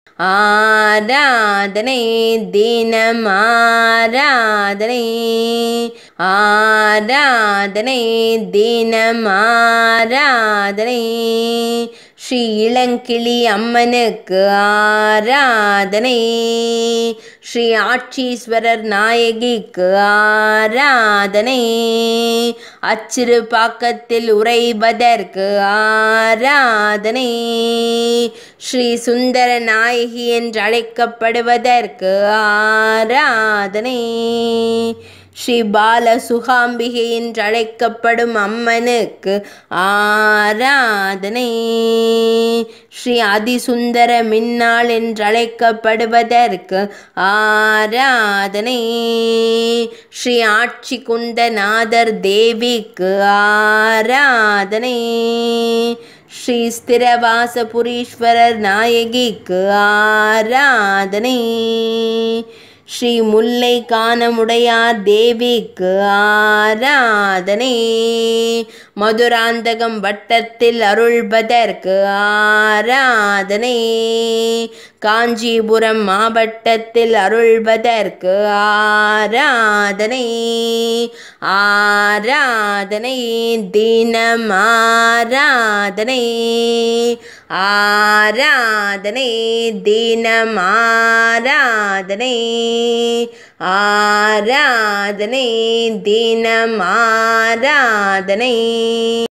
ஆராதனை தினம் ஆராதனை ஆராதனை தினம் ஆராதனை ஸ்ரீ இளங்கிளி அம்மனுக்கு ஆராதனை ஸ்ரீ ஆட்சீஸ்வரர் நாயகிக்கு ஆராதனை அச்சிறு பாக்கத்தில் உரைபதற்கு ஆராதனை ஸ்ரீ சுந்தர நாயகி என்று அழைக்கப்படுவதற்கு ஆராதனை ஸ்ரீ பால சுகாம்பிகை என்று அழைக்கப்படும் அம்மனுக்கு ஆராதனை ஸ்ரீ அதிசுந்தர மின்னாள் என்று அழைக்கப்படுவதற்கு ஆராதனை ஸ்ரீ ஆட்சி குண்டநாதர் தேவிக்கு ஆராதனை ஸ்ரீ ஸ்திரவாசபுரீஸ்வரர் நாயகிக்கு ஆராதனை ஸ்ரீ முல்லை காணமுடையார் தேவிக்கு ஆராதனை மதுராந்தகம் வட்டத்தில் அருள்பதற்கு ஆராதனை காஞ்சிபுரம் மாவட்டத்தில் அருள்வதற்கு ஆராதனை ஆராதனை தினம் ஆராதனை ஆராதனை தினம் ஆராதனை ஆராதனை தினம் ஆராதனை